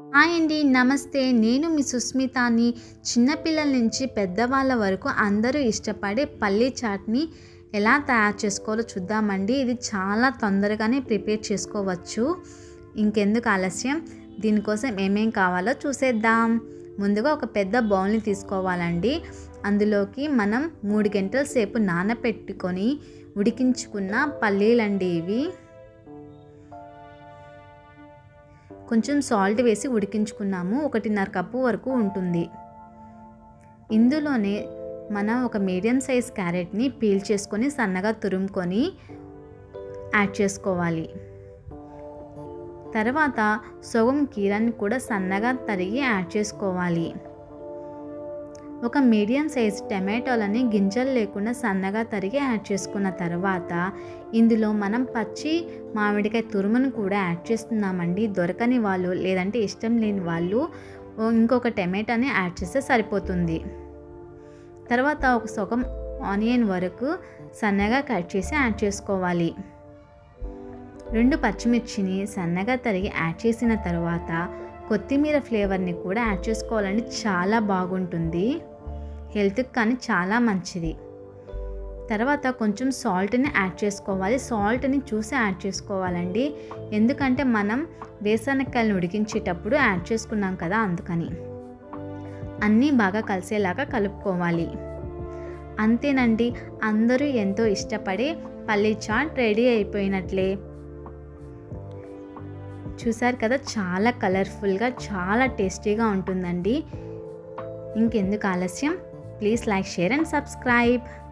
hi అండి నమస్తే నేను మీ సుస్మితాని చిన్నపిల్లల నుంచి పెద్దవాళ్ళ వరకు అందరూ ఇష్టపడే పల్లీ చాట్ని ఎలా తయారు చేసుకోవాలో చూద్దామండి ఇది చాలా తొందరగానే ప్రిపేర్ చేసుకోవచ్చు ఇంకెందుకు ఆలస్యం దీనికోసం ఏమేం కావాలో చూసేద్దాం ముందుగా ఒక పెద్ద బౌల్ని తీసుకోవాలండి అందులోకి మనం మూడు గంటల సేపు నానబెట్టుకొని ఉడికించుకున్న పల్లీలండి ఇవి కొంచెం సాల్ట్ వేసి ఉడికించుకున్నాము ఒకటిన్నర కప్పు వరకు ఉంటుంది ఇందులోనే మనం ఒక మీడియం సైజ్ క్యారెట్ని పీల్ చేసుకొని సన్నగా తురుముకొని యాడ్ చేసుకోవాలి తర్వాత సగం కీరాన్ని కూడా సన్నగా తరిగి యాడ్ చేసుకోవాలి ఒక మీడియం సైజ్ టమాటోలని గింజలు లేకుండా సన్నగా తరిగి యాడ్ చేసుకున్న తర్వాత ఇందులో మనం పచ్చి మామిడికాయ తురుమును కూడా యాడ్ చేస్తున్నామండి దొరకని వాళ్ళు లేదంటే ఇష్టం లేని వాళ్ళు ఇంకొక టమాటాని యాడ్ చేస్తే సరిపోతుంది తర్వాత ఒక సగం ఆనియన్ వరకు సన్నగా కట్ చేసి యాడ్ చేసుకోవాలి రెండు పచ్చిమిర్చిని సన్నగా తరిగి యాడ్ చేసిన తర్వాత కొత్తిమీర ఫ్లేవర్ని కూడా యాడ్ చేసుకోవాలండి చాలా బాగుంటుంది హెల్త్కి కానీ చాలా మంచిది తర్వాత కొంచెం సాల్ట్ని యాడ్ చేసుకోవాలి సాల్ట్ని చూసి యాడ్ చేసుకోవాలండి ఎందుకంటే మనం వేసనకాయలను ఉడికించేటప్పుడు యాడ్ చేసుకున్నాం కదా అందుకని అన్నీ బాగా కలిసేలాగా కలుపుకోవాలి అంతేనండి అందరూ ఎంతో ఇష్టపడే పల్లీ చాట్ రెడీ అయిపోయినట్లే చూసారు కదా చాలా కలర్ఫుల్గా చాలా టేస్టీగా ఉంటుందండి ఇంకెందుకు ఆలస్యం please like share and subscribe